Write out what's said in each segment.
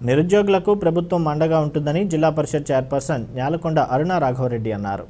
నిరుద్యోగులకు ప్రభుత్వం అండగా ఉంటుందని జిల్లా పరిషత్ చైర్పర్సన్ న్యాలకొండ అరుణ రాఘవరెడ్డి అన్నారు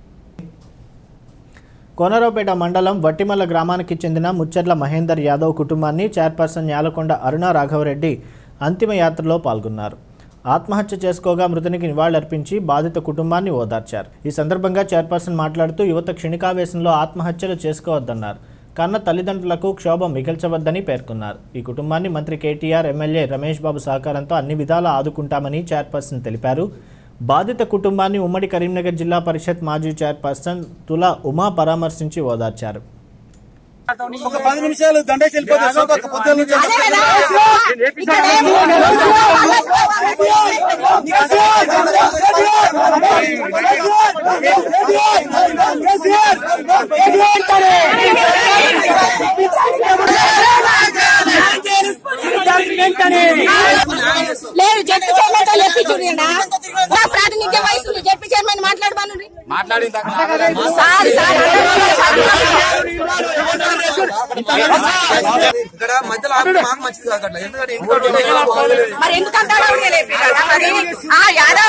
కోనరావుపేట మండలం వట్టిమల్ల గ్రామానికి చెందిన ముచ్చర్ల మహేందర్ యాదవ్ కుటుంబాన్ని చైర్పర్సన్ న్యాలకొండ అరుణ రాఘవరెడ్డి అంతిమ యాత్రలో పాల్గొన్నారు ఆత్మహత్య చేసుకోగా మృతునికి నివాళులర్పించి బాధిత కుటుంబాన్ని ఓదార్చారు ఈ సందర్భంగా చైర్పర్సన్ మాట్లాడుతూ యువత క్షణికావేశంలో ఆత్మహత్యలు చేసుకోవద్దన్నారు కన్న తల్లిదండ్రులకు క్షోభ మిగిల్చవద్దని పేర్కొన్నారు ఈ కుటుంబాన్ని మంత్రి కేటీఆర్ ఎమ్మెల్యే రమేష్ బాబు సహకారంతో అన్ని విధాలా ఆదుకుంటామని చైర్పర్సన్ తెలిపారు బాధిత కుటుంబాన్ని ఉమ్మడి కరీంనగర్ జిల్లా పరిషత్ మాజీ చైర్పర్సన్ తులా ఉమా పరామర్శించి ఓదార్చారు ఒక పది నిమిషాలు దండేసి వెళ్ళిపోతే అశోక్ అక్క పొద్దున్న నుంచి లేదు జడ్పీ చైర్మన్ తో చెప్పి చూడండి నా ప్రాతినిధ్య వయసు జడ్పీ చైర్మన్ మాట్లాడమను సార్ సార్ ఇక్కడ మధ్యలో ఆపి మాకు మంచిది కాదు అట్లా ఎందుకంటే ఇంట్లో మరి ఎందుకు అంత హడావుడిగా లేపి కదా మరి ఆ యాదవ్